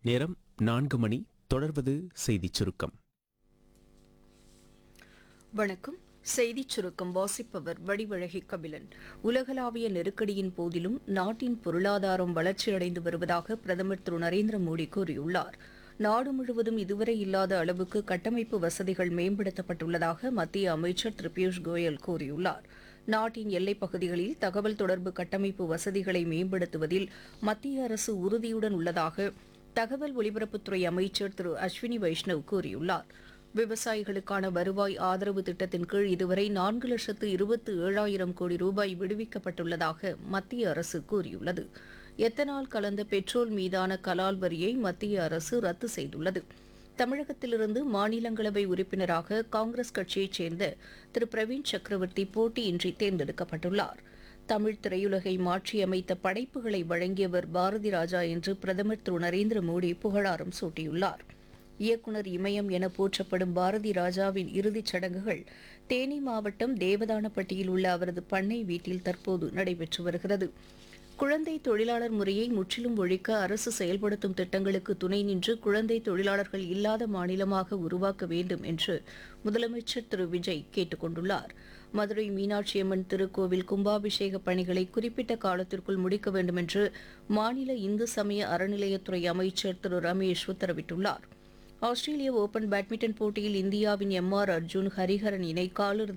நேரம் நான்கு மணி தொடர்வது செய்திச் சுருக்கம் வணக்கம் செய்திச் சுருக்கம் வாசிப்பவர் வடிவழகி கபிலன் உலகளாவிய நெருக்கடியின் போதிலும் நாட்டின் பொருளாதாரம் வளர்ச்சியடைந்து வருவதாக பிரதமர் திரு நரேந்திர மோடி கூறியுள்ளார் நாடு முழுவதும் இதுவரை இல்லாத அளவுக்கு கட்டமைப்பு வசதிகள் மேம்படுத்தப்பட்டுள்ளதாக மத்திய அமைச்சர் திரு பியூஷ் கோயல் கூறியுள்ளார் நாட்டின் எல்லைப் பகுதிகளில் தகவல் தொடர்பு கட்டமைப்பு வசதிகளை மேம்படுத்துவதில் மத்திய அரசு உறுதியுடன் உள்ளதாக தகவல் ஒலிபரப்புத்துறை அமைச்சர் திரு அஸ்வினி வைஷ்ணவ் கூறியுள்ளார் விவசாயிகளுக்கான வருவாய் ஆதரவு திட்டத்தின் கீழ் இதுவரை நான்கு லட்சத்து இருபத்து ஏழாயிரம் கோடி ரூபாய் விடுவிக்கப்பட்டுள்ளதாக மத்திய அரசு கூறியுள்ளது எத்தனால் கலந்த பெட்ரோல் மீதான கலால் வரியை மத்திய அரசு ரத்து செய்துள்ளது தமிழகத்திலிருந்து மாநிலங்களவை உறுப்பினராக காங்கிரஸ் கட்சியைச் சேர்ந்த திரு பிரவீன் சக்கரவர்த்தி போட்டியின்றி தேர்ந்தெடுக்கப்பட்டுள்ளார் தமிழ் திரையுலகை மாற்றியமைத்த படைப்புகளை வழங்கியவர் பாரதி ராஜா என்று பிரதமர் திரு நரேந்திர மோடி புகழாரம் சூட்டியுள்ளார் இயக்குனர் இமயம் என போற்றப்படும் பாரதி ராஜாவின் இறுதிச் சடங்குகள் தேனி மாவட்டம் தேவதானப்பட்டியில் உள்ள அவரது பண்ணை வீட்டில் தற்போது நடைபெற்று வருகிறது குழந்தை தொழிலாளர் முறையை முற்றிலும் ஒழிக்க அரசு செயல்படுத்தும் திட்டங்களுக்கு துணை நின்று குழந்தை தொழிலாளர்கள் இல்லாத மாநிலமாக உருவாக்க வேண்டும் என்று முதலமைச்சர் திரு விஜய் கேட்டுக் கொண்டுள்ளார் மதுரை மீனாட்சியம்மன் திருக்கோவில் கும்பாபிஷேக பணிகளை குறிப்பிட்ட காலத்திற்குள் முடிக்க வேண்டும் என்று மாநில இந்து சமய அறநிலையத்துறை அமைச்சர் திரு ரமேஷ் உத்தரவிட்டுள்ளார் ஆஸ்திரேலிய ஓபன் பேட்மிண்டன் போட்டியில் இந்தியாவின் எம் ஆர் அர்ஜுன் ஹரிஹரன் இணை காலிறுதி